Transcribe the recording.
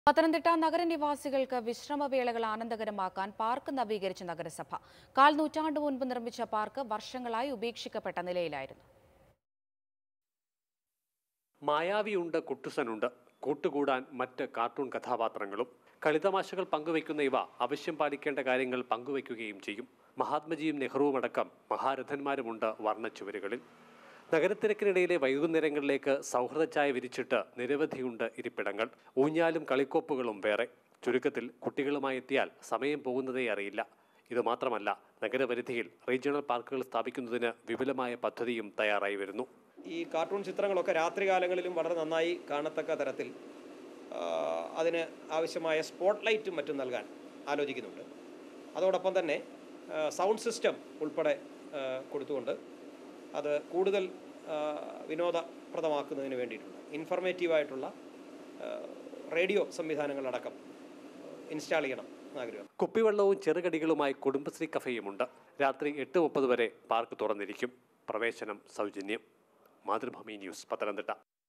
Pathanamthitta നഗരനിവാസികൾക്ക് വിശ്രമവേളകൾ ആനന്ദകരമാക്കാൻ park നവീകരിച്ച നഗരസഭ കാൽ നൂറ്റാണ്ട് മുൻപ് നിർമ്മിച്ച പാർക്ക് വർഷങ്ങളായി ഉപേക്ഷിക്കപ്പെട്ട നിലയിലായിരുന്നു മായാവിയുണ്ട് കുട്ടുസനുണ്ട് കൂട്ടുകൂടാൻ മറ്റ് കാർട്ടൂൺ കഥാപാത്രങ്ങളും കളിതമാശകൾ പങ്കുവയ്ക്കുന്ന ഇവ അവശ്യം പാലിക്കേണ്ട കാര്യങ്ങൾ പങ്കുവയ്ക്കുകയും ചെയ്യും മഹാത്മജിയും നെഹ്റുവുമടക്കം മഹാരഥന്മാരുമുണ്ട് വർണ്ണച്ചുവരുകളിൽ നഗരത്തിരക്കിനിടയിലെ വൈകുന്നേരങ്ങളിലേക്ക് സൗഹൃദച്ചായ വിരിച്ചിട്ട് നിരവധിയുണ്ട് ഇരിപ്പിടങ്ങൾ ഊഞ്ഞാലും കളിക്കോപ്പുകളും വേറെ ചുരുക്കത്തിൽ കുട്ടികളുമായി എത്തിയാൽ സമയം പോകുന്നതേ അറിയില്ല ഇത് മാത്രമല്ല നഗരപരിധിയിൽ റീജിയണൽ പാർക്കുകൾ സ്ഥാപിക്കുന്നതിന് വിപുലമായ പദ്ധതിയും തയ്യാറായി വരുന്നു ഈ കാർട്ടൂൺ ചിത്രങ്ങളൊക്കെ രാത്രികാലങ്ങളിലും വളരെ നന്നായി കാണത്തക്ക തരത്തിൽ ആ, അതിന് ആവശ്യമായ സ്പോട്ട് ലൈറ്റും മറ്റും നൽകാൻ ആലോചിക്കുന്നുണ്ട് അതോടൊപ്പം തന്നെ ആ, സൗണ്ട് സിസ്റ്റം ഉൾപ്പെടെ ആ, കൊടുത്തുകൊണ്ട് അത് കൂടുതൽ ആ, വിനോദപ്രദമാക്കുന്നതിന് വേണ്ടിയിട്ടുണ്ട് ഇൻഫർമേറ്റീവായിട്ടുള്ള ആ, റേഡിയോ സംവിധാനങ്ങളടക്കം ഇൻസ്റ്റാൾ ചെയ്യണം എന്നാഗ്രഹം കുപ്പിവെള്ളവും ചെറുകടികളുമായി കുടുംബശ്രീ കഫേയുമുണ്ട് രാത്രി എട്ട് മുപ്പത് വരെ പാർക്ക് തുറന്നിരിക്കും പ്രവേശനം സൗജന്യം മാതൃഭൂമി ന്യൂസ് പത്തനംതിട്ട